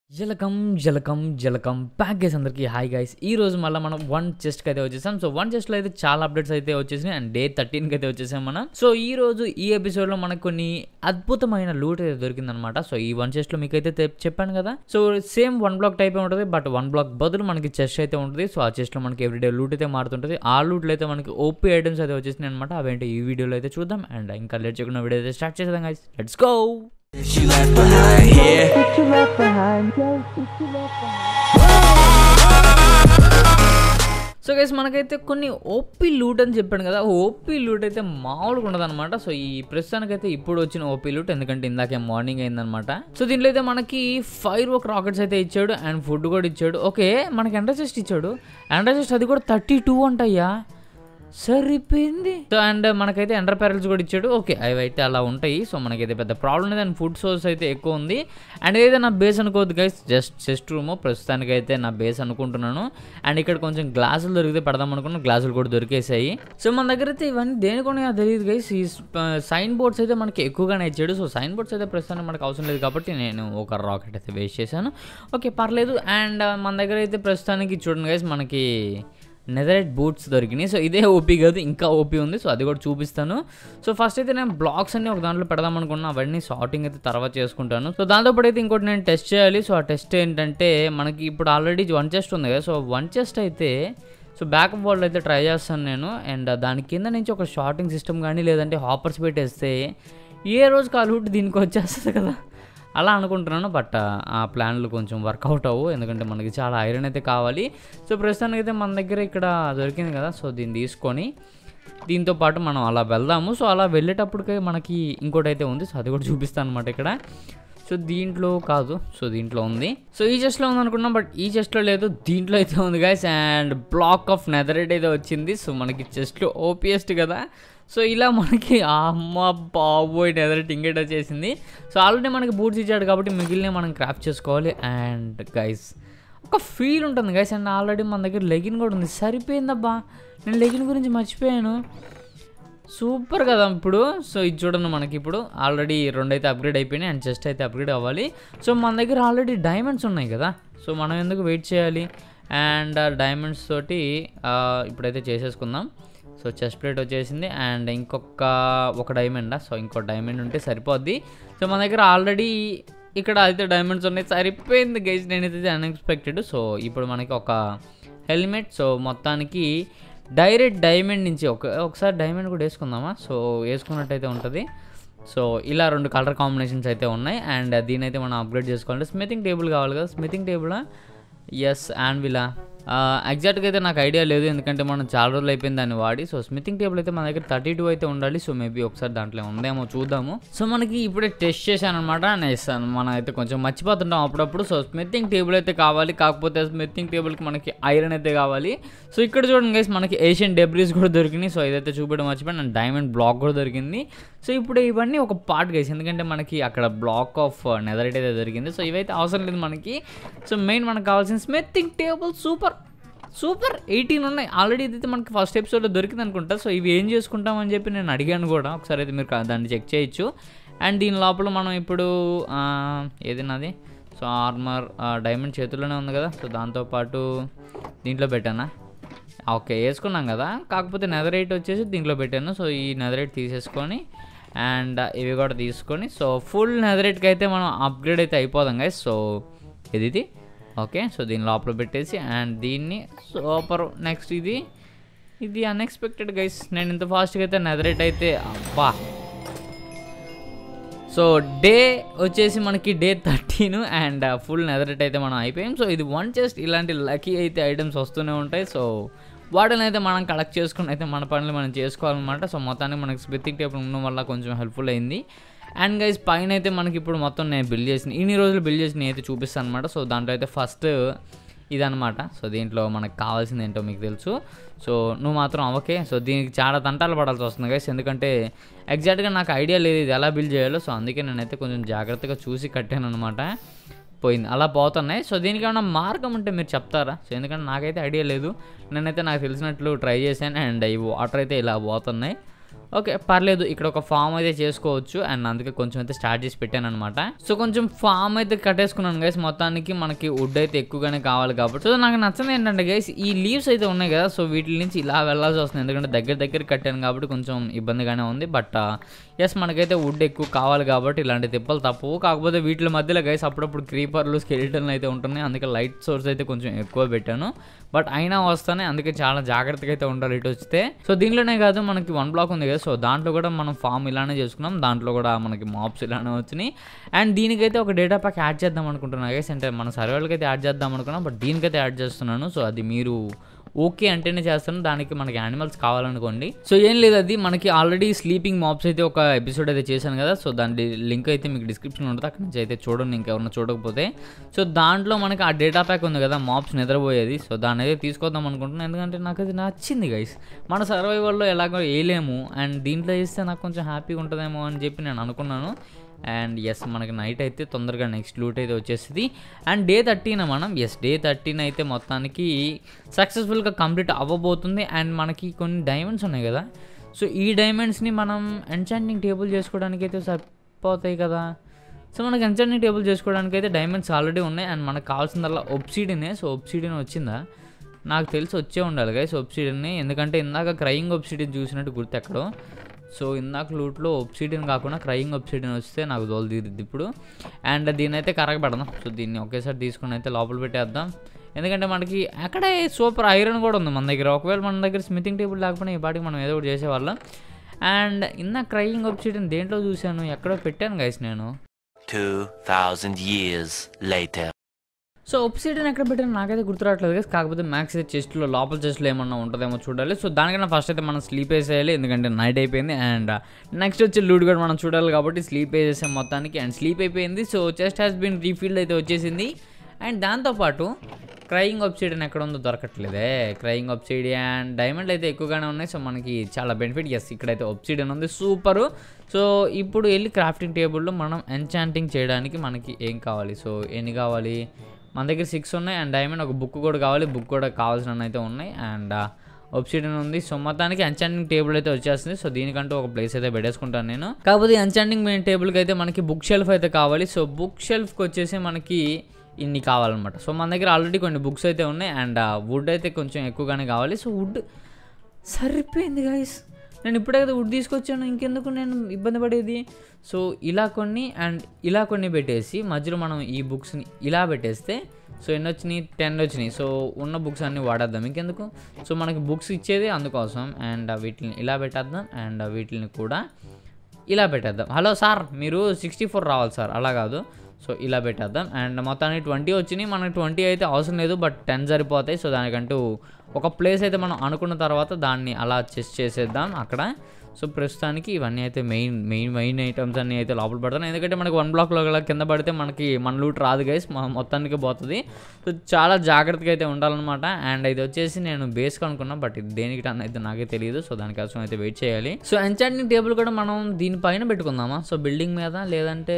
జలకం జలకం జలకం back guys అందరికీ హాయ్ గైస్ ఈ రోజు మళ్ళీ మనం వన్ చెస్ట్కి అయితే వచ్చేసాం సో వన్ చెస్ట్లో అయితే చాలా అప్డేట్స్ అయితే వచ్చేసినాయి అండ్ డే థర్టీన్కి అయితే వచ్చేసాం మనం సో ఈ రోజు ఈ ఎపిసోడ్లో మనకు కొన్ని అద్భుతమైన లూట్ అయితే దొరికిందనమాట సో ఈ వన్ చెస్ట్లో మీకు అయితే తె- చెప్పాను కదా so same one block type ఉంటుంది బట్ వన్ బ్లాక్ బదులు మనకి చెస్ట్ అయితే ఉంటుంది సో ఆ చెస్ట్లో మనకి ఎవ్రీడే లూట్ అయితే మారుతుంటుంది ఆ లూట్లో అయితే మనకి ఓపీ ఐటమ్స్ అయితే వచ్చేసినాయి అనమాట అవేంటి ఈ వీడియోలో అయితే చూద్దాం అండ్ ఇంకా లేట్ చేయకుండా వీడియో అయితే స్టార్ట్ చేద్దాం guys let's go She left behind here. What you left behind, yo? What you left behind? So guys మనకైతే కొన్ని ఓపీ లూట్ అని చెప్పాను కదా ఓపీ లూట్ అయితే మామూలుగా ఉండదు అనమాట సో ఈ ప్రస్తుతానికైతే ఇప్పుడు వచ్చిన ఓపీ లూట్ ఎందుకంటే ఇందాకే మార్నింగ్ అయిందనమాట సో దీంట్లో అయితే మనకి ఫైర్ వర్క్ రాకెట్స్ అయితే ఇచ్చాడు అండ్ ఫుడ్ కూడా ఇచ్చాడు ఓకే మనకి ఎండ చెస్ట్ ఇచ్చాడు ఎండ చెస్ట్ అది కూడా థర్టీ టూ అంటయ్యా సరిపోయింది సో అండ్ మనకైతే ఎండర్ ప్యారల్స్ కూడా ఇచ్చాడు ఓకే అవి అయితే అలా ఉంటాయి సో మనకైతే పెద్ద ప్రాబ్లం లేదు అండ్ ఫుడ్ సోర్స్ అయితే ఎక్కువ ఉంది అండ్ ఏదైతే నా బేస్ అనుకోవద్దు గైస్ జస్ట్ చెస్ట్ రూమ్ ప్రస్తుతానికి అయితే నా బేస్ అనుకుంటున్నాను అండ్ ఇక్కడ కొంచెం గ్లాసులు దొరికితే పెడదాం అనుకున్న గ్లాసులు కూడా దొరికేసాయి సో మన దగ్గర అయితే ఇవన్నీ దేనికొని తెలియదు గైస్ ఈ సైన్ బోర్డ్స్ అయితే మనకి ఎక్కువగానే ఇచ్చాడు సో సైన్ బోర్డ్స్ అయితే ప్రస్తుతానికి మనకు అవసరం లేదు కాబట్టి నేను ఒక రాకెట్ అయితే వేస్ట్ చేశాను ఓకే పర్లేదు అండ్ మన దగ్గర అయితే ప్రస్తుతానికి చూడండి గైస్ మనకి నెదరైట్ బూట్స్ దొరికినాయి సో ఇదే ఓపీ కాదు ఇంకా ఓపీ ఉంది సో అది కూడా చూపిస్తాను సో ఫస్ట్ అయితే నేను బ్లాక్స్ అన్ని ఒక దాంట్లో పెడదాం అనుకున్నా అవన్నీ సార్టింగ్ అయితే తర్వాత చేసుకుంటాను సో దాంతోపాటు అయితే ఇంకోటి నేను టెస్ట్ చేయాలి సో ఆ టెస్ట్ ఏంటంటే మనకి ఇప్పుడు ఆల్రెడీ వన్ చెస్ట్ ఉంది కదా సో వన్ చెస్ట్ అయితే సో బ్యాకప్ వరల్డ్ అయితే ట్రై చేస్తాను నేను అండ్ దాని కింద నుంచి ఒక షార్టింగ్ సిస్టమ్ కానీ లేదంటే హాపర్స్ పెట్టేస్తే ఏ రోజు కాలుట్ దీనికి వచ్చేస్తుంది కదా అలా అనుకుంటున్నాను బట్ ఆ ప్లాన్లు కొంచెం వర్కౌట్ అవ్వు ఎందుకంటే మనకి చాలా ఐరన్ అయితే కావాలి సో ప్రస్తుతానికి అయితే మన దగ్గర ఇక్కడ దొరికింది కదా సో దీన్ని తీసుకొని దీంతో పాటు మనం అలా వెళ్దాము సో అలా వెళ్ళేటప్పటికే మనకి ఇంకోటి అయితే ఉంది సో అది కూడా చూపిస్తాను అనమాట ఇక్కడ సో దీంట్లో కాదు సో దీంట్లో ఉంది సో ఈ చెస్ట్లో ఉంది అనుకున్నాం బట్ ఈ చెస్ట్లో లేదు దీంట్లో అయితే ఉంది guys and block of netherite అయితే వచ్చింది సో మనకి చెస్ట్లో ఓపియస్ట్ కదా సో ఇలా మనకి ఆ అమ్మ బాబోయ్ నెదరేట్ ఇంకేట్ వచ్చేసింది సో ఆల్రెడీ మనకి బూట్స్ ఇచ్చాడు కాబట్టి మిగిలిన మనం క్రాఫ్ట్ చేసుకోవాలి అండ్ గైస్ ఒక ఫీల్ ఉంటుంది గైస్ అండ్ ఆల్రెడీ మన దగ్గర లెగిన్ కూడా ఉంది సరిపోయిందబ్బా నేను లెగిన్ గురించి మర్చిపోయాను సూపర్ కదా ఇప్పుడు సో ఇది చూడండి మనకి ఇప్పుడు ఆల్రెడీ రెండు అయితే అప్గ్రేడ్ అయిపోయినాయి అండ్ చెస్ట్ అయితే అప్గ్రేడ్ అవ్వాలి సో మన దగ్గర ఆల్రెడీ డైమండ్స్ ఉన్నాయి కదా సో మనం ఎందుకు వెయిట్ చేయాలి అండ్ ఆ డైమండ్స్ తోటి ఆ, ఇప్పుడైతే చేసేసుకుందాం సో చెస్ట్ ప్లేట్ వచ్చేసింది అండ్ ఇంకొక ఒక డైమండా సో ఇంకో డైమండ్ ఉంటే సరిపోద్ది సో మన దగ్గర ఆల్రెడీ ఇక్కడ అయితే డైమండ్స్ ఉన్నాయి సరిపోయింది గైజ్ నేనైతే అన్ఎక్స్పెక్టెడ్ సో ఇప్పుడు మనకి ఒక హెల్మెట్ సో మొత్తానికి డైరెక్ట్ డైమండ్ నుంచి ఒక ఒకసారి డైమండ్ కూడా వేసుకుందామా సో వేసుకున్నట్టయితే ఉంటుంది సో ఇలా రెండు కలర్ కాంబినేషన్స్ అయితే ఉన్నాయి అండ్ దీని అయితే మనం అప్గ్రేడ్ చేసుకోవాలంటే స్మితింగ్ టేబుల్ కావాలి కదా స్మితింగ్ టేబులా ఎస్ యాన్విలా ఎగ్జాక్ట్గా అయితే నాకు ఐడియా లేదు ఎందుకంటే మనం చాలా రోజులు అయిపోయింది దాన్ని వాడి సో స్మితింగ్ టేబుల్ అయితే మన దగ్గర థర్టీ టూ అయితే ఉండాలి సో మేబీ ఒకసారి దాంట్లో ఉందేమో చూద్దాము సో మనకి ఇప్పుడే టెస్ట్ చేశాను అనమాట మనం అయితే కొంచెం మర్చిపోతుంటాం అప్పుడప్పుడు సో స్మితింగ్ టేబుల్ అయితే కావాలి కాకపోతే స్మితింగ్ టేబుల్కి మనకి ఐరన్ అయితే కావాలి సో ఇక్కడ చూడండి గైస్ మనకి ఏషియన్ డెబ్రీస్ కూడా దొరికినాయి సో ఇదైతే చూపించడం మర్చిపోయాను అండ్ డైమండ్ బ్లాక్ కూడా దొరికింది సో ఇప్పుడు ఇవన్నీ ఒక పార్ట్ గైస్ ఎందుకంటే మనకి అక్కడ బ్లాక్ ఆఫ్ నెదరైట్ అయితే దొరికింది సో ఇవైతే అవసరం లేదు మనకి సో మెయిన్ మనకు కావాల్సిన smithing table super super eighteen ఉన్నాయి ఆల్రెడీ ఇదైతే మనకి ఫస్ట్ ఎపిసోడ్లో దొరికింది అనుకుంటా సో ఇవి ఏం చేసుకుంటామని చెప్పి నేను అడిగాను కూడా ఒకసారి అయితే మీరు కా- దాన్ని చెక్ చేయొచ్చు అండ్ దీని లోపల మనం ఇప్పుడు ఆ, ఏది నాది సో ఆర్మర్ డైమండ్ చేతుల్లోనే ఉంది కదా సో దాంతోపాటు దీంట్లో పెట్టానా ఓకే వేసుకున్నాం కదా కాకపోతే నెదరైట్ వచ్చేసి దీంట్లో పెట్టాను సో ఈ నెదరైట్ తీసేసుకొని అండ్ ఇవి కూడా తీసుకొని సో ఫుల్ నెదరైట్కి అయితే మనం అప్గ్రేడ్ అయితే అయిపోదాం గైస్ సో ఇది ఇది ఓకే సో దీని లోపల పెట్టేసి అండ్ దీన్ని సూపర్ నెక్స్ట్ ఇది ఇది అన్ఎక్స్పెక్టెడ్ గైస్ నేను ఇంత ఫాస్ట్గా అయితే నెదరేట్ అయితే అబ్బా సో డే వచ్చేసి మనకి day thirteen and full netherite అయితే మనం అయిపోయాం సో ఇది వన్ చెస్ట్ ఇలాంటి లక్కీ అయితే ఐటమ్స్ వస్తూనే ఉంటాయి సో వాటిని అయితే మనం కలెక్ట్ చేసుకుని అయితే మన పనులు మనం చేసుకోవాలన్నమాట సో మొత్తానికి మనకి స్మితింగ్ టేబుల్ ఉండడం వల్ల కొంచెం హెల్ప్ఫుల్ అయింది అండ్ గైస్ పైన అయితే మనకి ఇప్పుడు మొత్తం నేను బిల్డ్ చేసిన ఇన్ని రోజులు బిల్డ్ చేసి నేను అయితే చూపిస్తాను అనమాట సో దాంట్లో అయితే ఫస్ట్ ఇదనమాట సో దీంట్లో మనకు కావాల్సింది ఏంటో మీకు తెలుసు సో నువ్వు మాత్రం అవకే సో దీనికి చాలా తంటాలు పడాల్సి వస్తుంది గైస్ ఎందుకంటే ఎగ్జాక్ట్గా నాకు ఐడియా లేదు ఇది ఎలా బిల్డ్ చేయాలో సో అందుకే నేనైతే కొంచెం జాగ్రత్తగా చూసి కట్టాను అనమాట పోయింది అలా పోతున్నాయి సో దీనికి ఏమైనా మార్గం ఉంటే మీరు చెప్తారా సో ఎందుకంటే నాకైతే ఐడియా లేదు నేనైతే నాకు తెలిసినట్లు ట్రై చేశాను అండ్ ఈ వాటర్ అయితే ఇలా పోతున్నాయి ఓకే పర్లేదు ఇక్కడ ఒక ఫామ్ అయితే చేసుకోవచ్చు అండ్ అందుకే కొంచెం అయితే స్టార్ట్ చేసి పెట్టాను అనమాట సో కొంచెం ఫామ్ అయితే కట్టేసుకున్నాను గైస్ మొత్తానికి మనకి వుడ్ అయితే ఎక్కువగానే కావాలి కాబట్టి సో నాకు నచ్చింది ఏంటంటే గైస్ ఈ లీవ్స్ అయితే ఉన్నాయి కదా సో వీటి నుంచి ఇలా వెళ్ళాల్సి వస్తుంది ఎందుకంటే దగ్గర దగ్గర కట్టాను కాబట్టి కొంచెం ఇబ్బందిగానే ఉంది బట్ ఎస్ మనకైతే వుడ్ ఎక్కువ కావాలి కాబట్టి ఇలాంటి తిప్పలు తప్పవు కాకపోతే వీటి మధ్యలో గైస్ అప్పుడప్పుడు క్రీపర్లు స్కెలిటన్లు అయితే ఉంటున్నాయి అందుకే లైట్ సోర్స్ అయితే కొంచెం ఎక్కువ పెట్టాను బట్ అయినా వస్తానే అందుకే చాలా జాగ్రత్తగా అయితే ఉండాలి ఇటు వస్తే సో దీంట్లోనే కాదు మనకి వన్ బ్లాక్ ఉంది కదా సో దాంట్లో కూడా మనం ఫామ్ ఇలానే చేసుకున్నాం దాంట్లో కూడా మనకి మాప్స్ ఇలానే వచ్చినాయి అండ్ దీనికైతే ఒక డేటా ప్యాక్ యాడ్ చేద్దాం అనుకుంటున్నా గైస్ అంటే మన సర్వేలకి అయితే యాడ్ చేద్దాం అనుకున్నాం బట్ దీనికైతే యాడ్ చేస్తున్నాను సో అది మీరు ఓకే అంటేనే చేస్తాను దానికి మనకి యానిమల్స్ కావాలనుకోండి సో ఏం లేదు అది మనకి ఆల్రెడీ స్లీపింగ్ మాప్స్ అయితే ఒక ఎపిసోడ్ అయితే చేశాను కదా సో దాని లింక్ అయితే మీకు డిస్క్రిప్షన్ ఉంటుంది అక్కడ నుంచి అయితే చూడండి ఇంకెవరన్నా చూడకపోతే సో దాంట్లో మనకి ఆ డేటా ప్యాక్ ఉంది కదా మాప్స్ నిద్రపోయేది సో దాన్ని అయితే తీసుకొద్దాం అనుకుంటున్నాను ఎందుకంటే నాకు అది నచ్చింది గైస్ మన సర్వైవల్లో ఎలాగో వేయలేము అండ్ దీంట్లో చేస్తే నాకు కొంచెం హ్యాపీగా ఉంటుందేమో అని చెప్పి నేను అనుకున్నాను అండ్ ఎస్ మనకి నైట్ అయితే తొందరగా నెక్స్ట్ లూట్ అయితే వచ్చేస్తుంది అండ్ డే థర్టీన మనం ఎస్ డే థర్టీన్ అయితే మొత్తానికి సక్సెస్ఫుల్గా కంప్లీట్ అవ్వబోతుంది అండ్ మనకి కొన్ని డైమండ్స్ ఉన్నాయి కదా సో ఈ డైమండ్స్ని మనం ఎన్చాంటింగ్ టేబుల్ చేసుకోవడానికి అయితే సరిపోతాయి కదా సో మనకి ఎన్చాంటింగ్ టేబుల్ చేసుకోవడానికి అయితే డైమండ్స్ ఆల్రెడీ ఉన్నాయి అండ్ మనకు కావాల్సిందల్లా ఒప్సీడినే సో ఒప్సీడిన్ వచ్చిందా నాకు తెలిసి వచ్చే ఉండాలి గైస్ ఒప్సీడియన్ని ఎందుకంటే ఇందాక క్రయింగ్ ఒప్సీడియన్ చూసినట్టు గుర్తు ఎక్కడో సో ఇందాక లూట్లో ఒప్సీడియన్ కాకుండా క్రయింగ్ ఒప్సీడియన్ వస్తే నాకు దోలు తీరుద్ది ఇప్పుడు అండ్ దీన్ని అయితే కరగబెడదాం సో దీన్ని ఒకేసారి తీసుకుని అయితే లోపల పెట్టేద్దాం ఎందుకంటే మనకి అక్కడే సూపర్ ఐరన్ కూడా ఉంది మన దగ్గర ఒకవేళ మన దగ్గర స్మితింగ్ టేబుల్ లేకపోయినా ఈ పాటికి మనం ఏదో ఒకటి చేసేవాళ్ళం అండ్ ఇందాక క్రయింగ్ ఒప్సీడియన్ దేంట్లో చూశాను ఎక్కడో పెట్టాను గైస్ నేను 2,000 years later. సో ఒప్సైడన్ ఎక్కడ పెట్టాను నాకైతే గుర్తురావట్లేదు guys. కాకపోతే మ్యాక్స్ అయితే చెస్ట్లో లోపల చెస్ట్లో ఏమన్నా ఉంటుందేమో చూడాలి సో దానికన్నా ఫస్ట్ అయితే మనం స్లీప్ వేసేయాలి ఎందుకంటే నైట్ అయిపోయింది అండ్ నెక్స్ట్ వచ్చి లూడ్ కూడా మనం చూడాలి కాబట్టి స్లీప్ వేసేసాం మొత్తానికి అండ్ స్లీప్ అయిపోయింది so chest has been refilled అయితే వచ్చేసింది అండ్ దాంతోపాటు క్రయింగ్ ఆప్సైడియన్ ఎక్కడ ఉందో దొరకట్లేదే క్రయింగ్ ఆప్సైడియన్ డైమండ్ అయితే ఎక్కువగానే ఉన్నాయి సో మనకి చాలా బెనిఫిట్ ఎస్ ఇక్కడైతే ఆప్సైడియన్ ఉంది సూపరు సో ఇప్పుడు వెళ్ళి క్రాఫ్టింగ్ టేబుల్లో మనం ఎన్చాంటింగ్ చేయడానికి మనకి ఏం కావాలి సో ఎన్ని కావాలి మన దగ్గర సిక్స్ ఉన్నాయి అండ్ డైమండ్ ఒక బుక్ కూడా కావాలి బుక్ కూడా కావాల్సిన అయితే ఉన్నాయి అండ్ ఒప్సిడన్ ఉంది సో మొత్తానికి ఎన్చాంటింగ్ టేబుల్ అయితే వచ్చేస్తుంది సో దీనికంటూ ఒక ప్లేస్ అయితే పెట్టేసుకుంటాను నేను కాకపోతే ఎన్చాంటింగ్ మెయిన్ టేబుల్కి అయితే మనకి బుక్ షెల్ఫ్ అయితే కావాలి సో బుక్ షెల్ఫ్కి వచ్చేసి మనకి ఇన్ని కావాలన్నమాట సో మన దగ్గర ఆల్రెడీ కొన్ని బుక్స్ అయితే ఉన్నాయి అండ్ వుడ్ అయితే కొంచెం ఎక్కువగానే కావాలి సో వుడ్ సరిపోయింది గాయస్ నేను ఇప్పుడే కదా వుడ్ తీసుకొచ్చాను ఇంకెందుకు నేను ఇబ్బంది పడేది సో ఇలా కొన్ని అండ్ ఇలా కొన్ని పెట్టేసి మధ్యలో మనం ఈ బుక్స్ని ఇలా పెట్టేస్తే సో ఎన్ని వచ్చినాయి టెన్ వచ్చినాయి సో ఉన్న బుక్స్ అన్నీ వాడేద్దాం ఇంకెందుకు సో మనకి బుక్స్ ఇచ్చేది అందుకోసం అండ్ వీటిని ఇలా పెట్టేద్దాం అండ్ వీటిని కూడా ఇలా పెట్టేద్దాం హలో సార్ మీరు సిక్స్టీ ఫోర్ రావాలి సార్ అలా కాదు సో ఇలా పెట్టేద్దాం అండ్ మొత్తానికి ట్వంటీ వచ్చినాయి మనకి ట్వంటీ అయితే అవసరం లేదు బట్ టెన్ సరిపోతాయి సో దానికంటూ ఒక ప్లేస్ అయితే మనం అనుకున్న తర్వాత దాన్ని అలా చెస్ చేసేద్దాం అక్కడ సో ప్రస్తుతానికి ఇవన్నీ అయితే మెయిన్ మెయిన్ మెయిన్ ఐటమ్స్ అన్నీ అయితే లోపల పెడతాను ఎందుకంటే మనకి వన్ బ్లాక్లో గల కింద పడితే మనకి మన లూట్ రాదు గైస్ మొత్తానికి పోతుంది సో చాలా జాగ్రత్తగా అయితే ఉండాలన్నమాట అండ్ ఇది వచ్చేసి నేను బేస్కి అనుకున్నా బట్ ఇది దేనికి టన్ అయితే నాకే తెలియదు సో దానికోసం అయితే వెయిట్ చేయాలి సో ఎంచాంటింగ్ టేబుల్ కూడా మనం దీనిపైన పెట్టుకుందామా సో బిల్డింగ్ మీద లేదంటే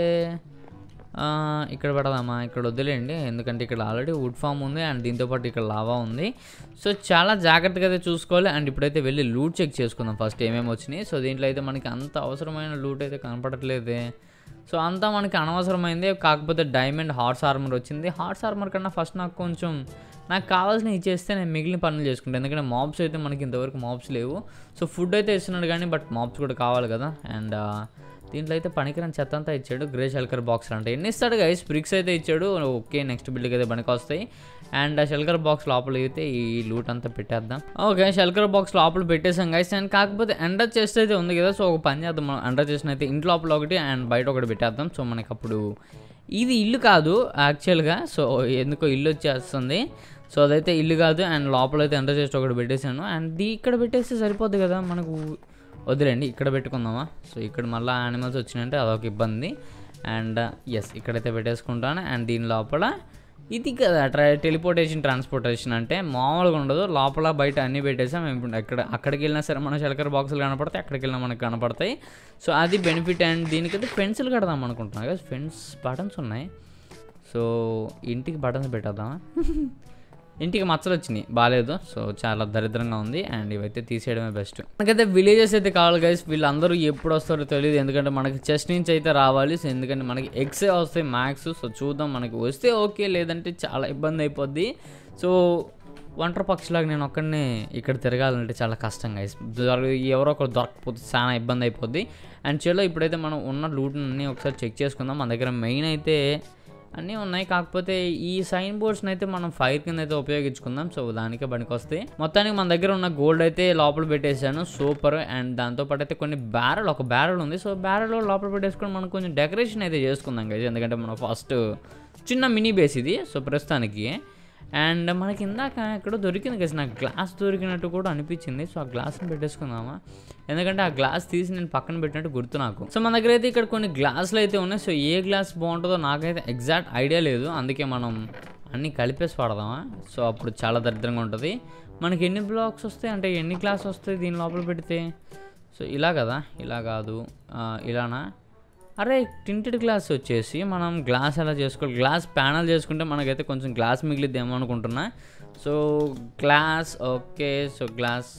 ఆ, ఇక్కడ పెడదామా ఇక్కడ వద్దులేండి ఎందుకంటే ఇక్కడ ఆల్రెడీ వుడ్ ఫామ్ ఉంది అండ్ దీంతోపాటు ఇక్కడ లావా ఉంది సో చాలా జాగ్రత్తగా అయితే చూసుకోవాలి అండ్ ఇప్పుడైతే వెళ్ళి లూట్ చెక్ చేసుకుందాం ఫస్ట్ ఏమేమి వచ్చినాయి సో దీంట్లో అయితే మనకి అంత అవసరమైన లూట్ అయితే కనపడట్లేదే సో అంతా మనకి అనవసరమైంది కాకపోతే డైమండ్ హార్స్ ఆర్మర్ వచ్చింది హార్స్ ఆర్మర్ కన్నా ఫస్ట్ నాకు కొంచెం నాకు కావాల్సిన ఇచ్చేస్తే నేను మిగిలిన పనులు చేసుకుంటాను ఎందుకంటే మాబ్స్ అయితే మనకి ఇంతవరకు మాబ్స్ లేవు సో ఫుడ్ అయితే ఇస్తున్నాడు కానీ బట్ మాబ్స్ కూడా కావాలి కదా అండ్ దీంట్లో అయితే పనికిరాని చెత్త అంతా ఇచ్చాడు గ్రే షెల్కర్ బాక్స్ అంటే ఎన్ని ఇస్తాడు గైస్ బ్రిక్స్ అయితే ఇచ్చాడు ఓకే నెక్స్ట్ బిల్డ్కి అయితే పనికి వస్తాయి అండ్ ఆ షెల్కర్ బాక్స్ లోపల అయితే ఈ లూట్ అంతా పెట్టేద్దాం ఓకే షెల్కర్ బాక్స్ లోపల పెట్టేసాం గైస్ అండ్ కాకపోతే ఎండర్ చెస్ట్ అయితే ఉంది కదా సో ఒక పని చేద్దాం మనం ఎండర్ చెస్ట్ అయితే ఇంటి లోపల ఒకటి అండ్ బయట ఒకటి పెట్టేద్దాం సో మనకి అప్పుడు ఇది ఇల్లు కాదు యాక్చువల్గా సో ఎందుకో ఇల్లు వచ్చేస్తుంది సో అదైతే ఇల్లు కాదు అండ్ లోపల అయితే ఎంటర్ చేసి ఒకటి పెట్టేశాను అండ్ దీ ఇక్కడ పెట్టేస్తే సరిపోద్ది కదా మనకు వదిలేండి ఇక్కడ పెట్టుకుందామా సో ఇక్కడ మళ్ళీ యానిమల్స్ వచ్చినాయంటే అదొక ఇబ్బంది అండ్ ఎస్ ఇక్కడైతే పెట్టేసుకుంటాను అండ్ దీని లోపల ఇది కదా ట్రా టెలిపోర్టేషన్ ట్రాన్స్పోర్టేషన్ అంటే మామూలుగా ఉండదు లోపల బయట అన్నీ పెట్టేసాం మేము ఇప్పుడు ఎక్కడ అక్కడికి వెళ్ళినా సరే మన షెల్కర్ బాక్సులు కనపడతాయి అక్కడికి వెళ్ళినా మనకు కనపడతాయి సో అది బెనిఫిట్ అండ్ దీనికైతే ఫెన్సులు కడదాం అనుకుంటున్నా కదా ఫెన్స్ బటన్స్ ఉన్నాయి సో ఇంటికి బటన్స్ పెట్టేద్దామా ఇంటికి మచ్చలు వచ్చినాయి బాగాలేదు సో చాలా దరిద్రంగా ఉంది అండ్ ఇవైతే తీసేయడమే బెస్ట్ మనకైతే విలేజెస్ అయితే కావాలి గైస్ వీళ్ళందరూ ఎప్పుడు వస్తారో తెలియదు ఎందుకంటే మనకి చెస్ట్ నుంచి అయితే రావాలి సో ఎందుకంటే మనకి ఎక్సే వస్తాయి మ్యాక్స్ సో చూద్దాం మనకి వస్తే ఓకే లేదంటే చాలా ఇబ్బంది అయిపోద్ది సో ఒంటరి పక్షిలాగా నేను ఒక్కడనే ఇక్కడ తిరగాలంటే చాలా కష్టం గైస్ ఎవరో ఒకరు దొరకకపోతే చాలా ఇబ్బంది అయిపోద్ది అండ్ చలో ఇప్పుడైతే మనం ఉన్న లూట్ అన్నీ ఒకసారి చెక్ చేసుకుందాం మన దగ్గర మెయిన్ అయితే అన్నీ ఉన్నాయి కాకపోతే ఈ సైన్ బోర్డ్స్ని అయితే మనం ఫైర్ కింద అయితే ఉపయోగించుకుందాం సో దానికే పనికి వస్తాయి మొత్తానికి మన దగ్గర ఉన్న గోల్డ్ అయితే లోపల పెట్టేశాను సూపర్ అండ్ దాంతోపాటు అయితే కొన్ని బ్యారల్ ఒక బ్యారల్ ఉంది సో బ్యారల్ లోపల పెట్టేసుకొని మనం కొంచెం డెకరేషన్ అయితే చేసుకుందాం కదా ఎందుకంటే మనం ఫస్ట్ చిన్న మినీ బేస్ ఇది సో ప్రస్తుతానికి అండ్ మనకి ఇందాక ఎక్కడో దొరికింది కదా నాకు గ్లాస్ దొరికినట్టు కూడా అనిపించింది సో ఆ గ్లాస్ని పెట్టేసుకుందామా ఎందుకంటే ఆ గ్లాస్ తీసి నేను పక్కన పెట్టినట్టు గుర్తు నాకు సో మన దగ్గర అయితే ఇక్కడ కొన్ని గ్లాసులు అయితే ఉన్నాయి సో ఏ గ్లాస్ బాగుంటుందో నాకైతే ఎగ్జాక్ట్ ఐడియా లేదు అందుకే మనం అన్నీ కలిపేసి వాడదామా సో అప్పుడు చాలా దరిద్రంగా ఉంటుంది మనకి ఎన్ని బ్లాక్స్ వస్తాయి అంటే ఎన్ని గ్లాస్ వస్తాయి దీని లోపల పెడితే సో ఇలా కదా ఇలా కాదు ఆ, ఇలానా అరే టింటెడ్ గ్లాస్ వచ్చేసి మనం గ్లాస్ ఎలా చేసుకోవాలి గ్లాస్ ప్యానల్ చేసుకుంటే మనకైతే కొంచెం గ్లాస్ మిగిలిద్దేమో అనుకుంటున్నా so glass okay so glass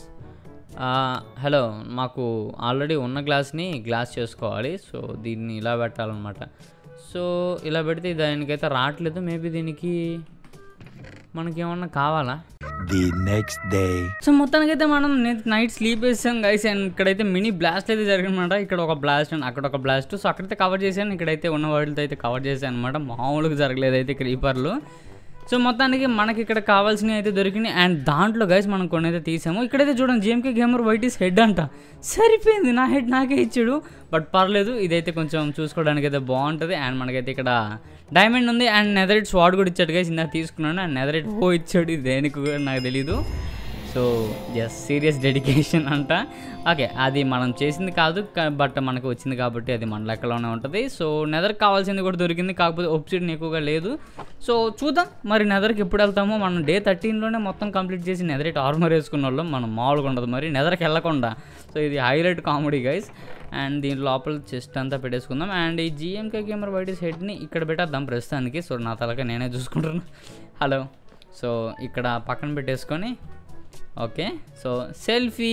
hello మాకు ఆల్రెడీ ఉన్న గ్లాస్ని గ్లాస్ చేసుకోవాలి సో దీన్ని ఇలా పెట్టాలన్నమాట సో ఇలా పెడితే దానికైతే రావట్లేదు మేబీ దీనికి మనకేమన్నా కావాలా The next day. సో మొత్తానికైతే మనం నైట్ స్లీప్ వేసాం గైస్ అండ్ ఇక్కడైతే మినీ బ్లాస్ట్ అయితే జరిగిందన్నమాట ఇక్కడ ఒక బ్లాస్ట్ అండ్ అక్కడ ఒక బ్లాస్ట్ సో అక్కడైతే కవర్ చేశాను ఇక్కడైతే ఉన్న వాటితో అయితే కవర్ చేశాను అనమాట మామూలుగా జరగలేదు అయితే క్రీపర్లు సో మొత్తానికి మనకి ఇక్కడ కావాల్సినవి అయితే దొరికినాయి అండ్ దాంట్లో గైస్ మనం కొన్ని అయితే తీసాము ఇక్కడైతే చూడండి JMK gamer white is head అంట సరిపోయింది నా హెడ్ నాకే ఇచ్చాడు బట్ పర్లేదు ఇదైతే కొంచెం చూసుకోవడానికి అయితే బాగుంటుంది అండ్ మనకైతే ఇక్కడ డైమండ్ ఉంది అండ్ నెదరైట్ స్వాడ్ కూడా ఇచ్చాడు గైస్ ఇందాక తీసుకున్నాను అండ్ నెదరైట్ ఓ ఇచ్చాడు ఇది దేనికి కూడా నాకు తెలీదు సో ఎస్ సీరియస్ డెడికేషన్ అంట ఓకే అది మనం చేసింది కాదు బట్ మనకు వచ్చింది కాబట్టి అది మన లెక్కలోనే ఉంటుంది సో నెదర్కి కావాల్సింది కూడా దొరికింది కాకపోతే ఒప్సిడన్ ఎక్కువగా లేదు సో చూద్దాం మరి నెదర్కి ఎప్పుడు వెళ్తామో మనం డే థర్టీన్లోనే మొత్తం కంప్లీట్ చేసి నెదరేట్ ఆర్మర్ వేసుకున్న వాళ్ళం మనం మామూలుగా ఉండదు మరి నెదర్కి వెళ్ళకుండా సో ఇది హైలైట్ కామెడీ గైస్ అండ్ దీని లోపల చెస్ట్ అంతా పెట్టేసుకుందాం అండ్ ఈ జిఎంకే కెమెరా వైట్ హెడ్ని ఇక్కడ పెట్టేద్దాం ప్రస్తుతానికి సో నా తలక నేనే చూసుకుంటున్నాను హలో సో ఇక్కడ పక్కన పెట్టేసుకొని ఓకే సో సెల్ఫీ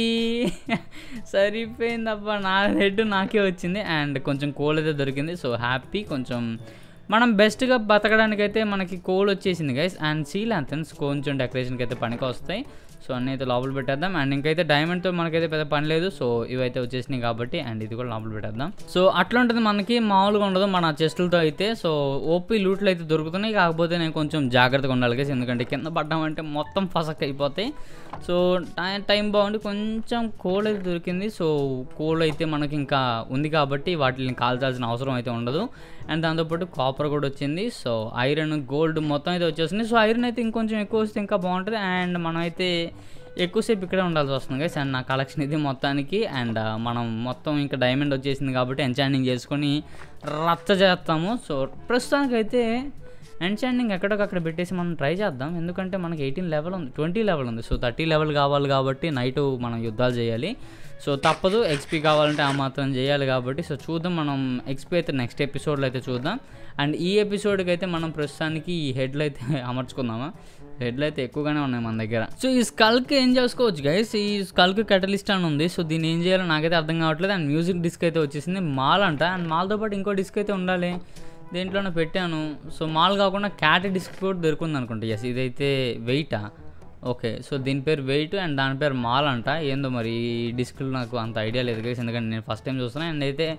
సరిపోయిందబ్బా నా హెడ్ నాకే వచ్చింది అండ్ కొంచెం కోల్ అయితే దొరికింది సో హ్యాపీ కొంచెం మనం బెస్ట్గా బతకడానికైతే మనకి కోల్ వచ్చేసింది గైస్ అండ్ సీ లాంథన్స్ కొంచెం డెకరేషన్కి అయితే పనికి వస్తాయి సో అన్నీ అయితే లోపల పెట్టేద్దాం అండ్ ఇంకైతే డైమండ్తో మనకైతే పెద్ద పని లేదు సో ఇవైతే వచ్చేసినాయి కాబట్టి అండ్ ఇది కూడా లోపల పెట్టేద్దాం సో అట్లా ఉంటుంది మనకి మామూలుగా ఉండదు మన చెస్టులతో అయితే సో ఓపీ లూట్లు అయితే దొరుకుతున్నాయి కాకపోతే నేను కొంచెం జాగ్రత్తగా ఉండాలి guys. ఎందుకంటే కింద పడ్డామంటే మొత్తం ఫసక్ అయిపోతాయి సో టైం టైం బాగుండి కొంచెం కోల్ అయితే దొరికింది సో కోల్ అయితే మనకి ఇంకా ఉంది కాబట్టి వాటిని కాల్చాల్సిన అవసరం అయితే ఉండదు అండ్ దాంతోపాటు కాపర్ కూడా వచ్చింది సో ఐరన్ గోల్డ్ మొత్తం అయితే వచ్చేసింది సో ఐరన్ అయితే ఇంకొంచెం ఎక్కువ వస్తే ఇంకా బాగుంటుంది అండ్ మనం అయితే ఎక్కువసేపు ఇక్కడే ఉండాల్సి వస్తుంది గైస్ అండ్ నా కలెక్షన్ ఇది మొత్తానికి అండ్ మనం మొత్తం ఇంకా డైమండ్ వచ్చేసింది కాబట్టి ఎంచాండింగ్ చేసుకొని రచ్చ చేస్తాము సో ప్రస్తుతానికి అయితే ఎంచాండింగ్ ఎక్కడికక్కడ పెట్టేసి మనం ట్రై చేద్దాం ఎందుకంటే మనకి ఎయిటీన్ లెవెల్ ఉంది ట్వంటీ లెవెల్ ఉంది సో థర్టీ లెవెల్ కావాలి కాబట్టి నైట్ మనం యుద్ధాలు చేయాలి సో తప్పదు ఎక్స్పీ కావాలంటే ఆ మాత్రం చేయాలి కాబట్టి సో చూద్దాం మనం ఎక్స్పీ అయితే నెక్స్ట్ ఎపిసోడ్లో అయితే చూద్దాం అండ్ ఈ ఎపిసోడ్కి అయితే మనం ప్రస్తుతానికి ఈ హెడ్లు అయితే అమర్చుకుందామా హెడ్లు అయితే ఎక్కువగానే ఉన్నాయి మన దగ్గర సో ఈ స్కల్కి ఏం చేసుకోవచ్చు గైస్ ఈ స్కల్కి కెటలిస్ట్ అని ఉంది సో దీన్ని ఏం చేయాలో నాకైతే అర్థం కావట్లేదు అండ్ మ్యూజిక్ డిస్క్ అయితే వచ్చేసింది మాల్ అంట అండ్ మాల్తో పాటు ఇంకో డిస్క్ అయితే ఉండాలి దేంట్లోనే పెట్టాను సో మాల్ కాకుండా క్యాట్ డిస్క్ కూడా దొరుకుంది అనుకుంటా ఎస్ ఇదైతే వెయిటా ఓకే సో దీని పేరు వెయిట్ అండ్ దాని పేరు మాల్ అంట ఏందో మరి ఈ డిస్క్లు నాకు అంత ఐడియా లేదు గైస్ ఎందుకంటే నేను ఫస్ట్ టైం చూస్తున్నాను అండ్ అయితే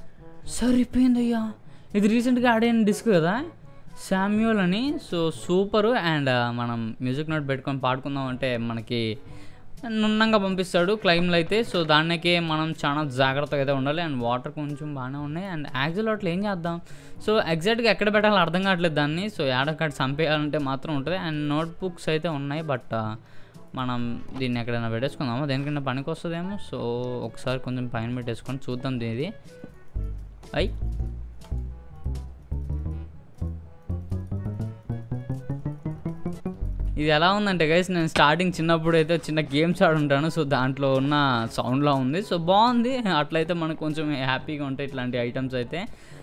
సరిపోయింది అయ్యా ఇది రీసెంట్గా యాడ్ అయిన డిస్క్ కదా శామ్యూల్ అని సో సూపర్ అండ్ మనం మ్యూజిక్ నోట్ పెట్టుకొని పాడుకుందాం అంటే మనకి నున్నంగా పంపిస్తాడు క్లైమ్లు అయితే సో దానికే మనం చాలా జాగ్రత్తగా అయితే ఉండాలి అండ్ వాటర్ కొంచెం బాగానే ఉన్నాయి అండ్ యాక్చువల్ వాటిలో ఏం చేద్దాం సో ఎగ్జాక్ట్గా ఎక్కడ పెట్టాలో అర్థం కావట్లేదు దాన్ని సో ఏడక్కడ చంపేయాలంటే మాత్రం ఉంటుంది అండ్ నోట్ బుక్స్ అయితే ఉన్నాయి బట్ మనం దీన్ని ఎక్కడైనా పెట్టేసుకుందాము దేనికైనా పనికి వస్తుందేమో సో ఒకసారి కొంచెం పైన పెట్టేసుకొని చూద్దాం దీనిది అయ్యి ఇది ఎలా ఉందంటే గైస్ నేను స్టార్టింగ్ చిన్నప్పుడు అయితే చిన్న గేమ్స్ ఆడుంటాను సో దాంట్లో ఉన్న సౌండ్లా ఉంది సో బాగుంది అట్లయితే మనకు కొంచెం హ్యాపీగా ఉంటాయి ఇట్లాంటి ఐటమ్స్ అయితే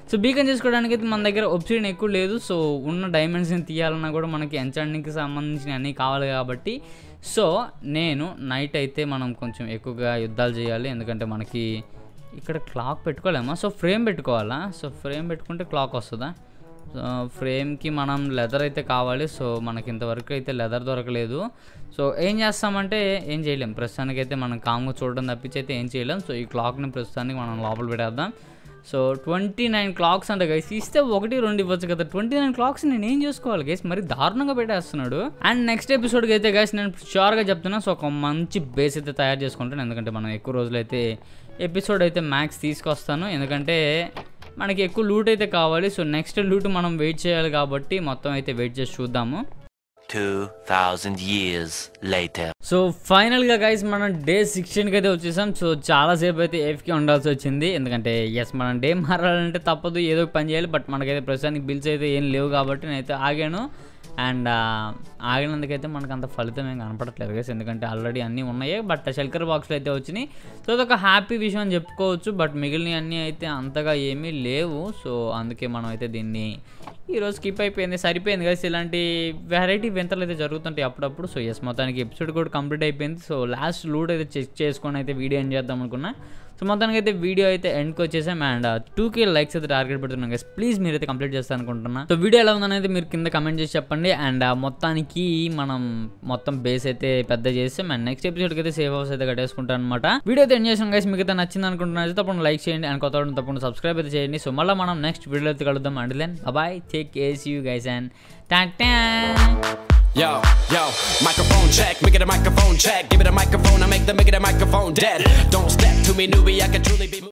సో బీకన్ చేసుకోవడానికి అయితే మన దగ్గర ఒప్సిడియన్ ఎక్కువ లేదు సో ఉన్న డైమెన్షన్ తీయాలన్నా కూడా మనకి ఎంచాండింగ్కి సంబంధించిన అన్నీ కావాలి కాబట్టి సో నేను నైట్ అయితే మనం కొంచెం ఎక్కువగా యుద్ధాలు చేయాలి ఎందుకంటే మనకి ఇక్కడ క్లాక్ పెట్టుకోలేమా సో ఫ్రేమ్ పెట్టుకోవాలా సో ఫ్రేమ్ పెట్టుకుంటే క్లాక్ వస్తుందా సో ఫ్రేమ్కి మనం లెదర్ అయితే కావాలి సో మనకి ఇంతవరకు అయితే లెదర్ దొరకలేదు సో ఏం చేస్తామంటే ఏం చేయలేం ప్రస్తుతానికి అయితే మనం కామ్గా చూడడం తప్పించి అయితే ఏం చేయలేం సో ఈ క్లాక్ని ప్రస్తుతానికి మనం లోపల పెట్టేద్దాం సో ట్వంటీ నైన్ క్లాక్స్ అంట గైస్ ఇస్తే ఒకటి రెండు ఇవ్వచ్చు కదా ట్వంటీ నైన్ క్లాక్స్ నేను ఏం చేసుకోవాలి గైస్ మరి దారుణంగా పెట్టేస్తున్నాడు అండ్ నెక్స్ట్ ఎపిసోడ్కి అయితే గైస్ నేను షూర్గా చెప్తున్నా సో ఒక మంచి బేస్ అయితే తయారు చేసుకుంటాను ఎందుకంటే మనం ఎక్కువ రోజులు అయితే ఎపిసోడ్ అయితే మ్యాక్స్ తీసుకొస్తాను ఎందుకంటే మనకి ఎక్కువ లూట్ అయితే కావాలి సో నెక్స్ట్ లూట్ మనం వెయిట్ చేయాలి కాబట్టి మొత్తం అయితే వెయిట్ చేసి చూద్దాము 2000 years later. సో ఫైనల్గా గైస్ మనం డే సిక్స్టీన్కి అయితే వచ్చేసాం సో చాలాసేపు అయితే ఏఫ్కి ఉండాల్సి వచ్చింది ఎందుకంటే ఎస్ మనం డే మారాలంటే తప్పదు ఏదో ఒక పని చేయాలి బట్ మనకైతే ప్రస్తుతానికి బిల్స్ అయితే ఏం లేవు కాబట్టి నేనైతే ఆగాను అండ్ ఆగినందుకైతే మనకు అంత ఫలితం ఏం కనపడట్లేదు గైస్ ఎందుకంటే ఆల్రెడీ అన్నీ ఉన్నాయి బట్ షెల్కర్ బాక్స్లో అయితే వచ్చినాయి సో అదొక హ్యాపీ విషయం అని చెప్పుకోవచ్చు బట్ మిగిలిన అన్నీ అయితే అంతగా ఏమీ లేవు సో అందుకే మనం అయితే దీన్ని ఈరోజు స్కిప్ అయిపోయింది సరిపోయింది కదా ఇలాంటి వెరైటీ వింతలు అయితే జరుగుతుంటాయి అప్పుడప్పుడు సో ఎస్ మొత్తానికి ఎపిసోడ్ కూడా కంప్లీట్ అయిపోయింది సో లాస్ట్ లూట్ అయితే చెక్ చేసుకొని అయితే వీడియో ఏం చేద్దాం అనుకున్నా సో మొత్తానికి అయితే వీడియో అయితే ఎండ్కి వచ్చేసాం అండ్ టూ కే లైక్స్ అయితే టార్గెట్ పెడుతున్నాం గైస్ ప్లీజ్ మీరైతే కంప్లీట్ చేస్తాను అనుకుంటున్నా సో వీడియో ఎలా ఉందనేది మీరు కింద కమెంట్ చేసి చెప్పండి అండ్ మొత్తానికి మనం మొత్తం బేస్ అయితే పెద్ద చేసాం అండ్ నెక్స్ట్ ఎపిసోడ్కి అయితే సేవ్ హౌస్ అయితే కట్టేసుకుంటాను అనమాట వీడియో అయితే ఎండ్ చేసాం గైస్ మీకు అయితే నచ్చింది అనుకుంటున్నాను తప్పకుండా లైక్ చేయండి అండ్ కొత్త వాళ్ళని తప్పకుండా సబ్స్క్రైబ్ అయితే చేయండి సో మళ్ళీ మనం నెక్స్ట్ వీడియో అయితే కలుద్దాం and then bye take care you guys and టాటా Yo, yo, microphone check, make it a microphone check. Give it a microphone, I make the make it a microphone dead. Don't step to me, newbie, I can truly be.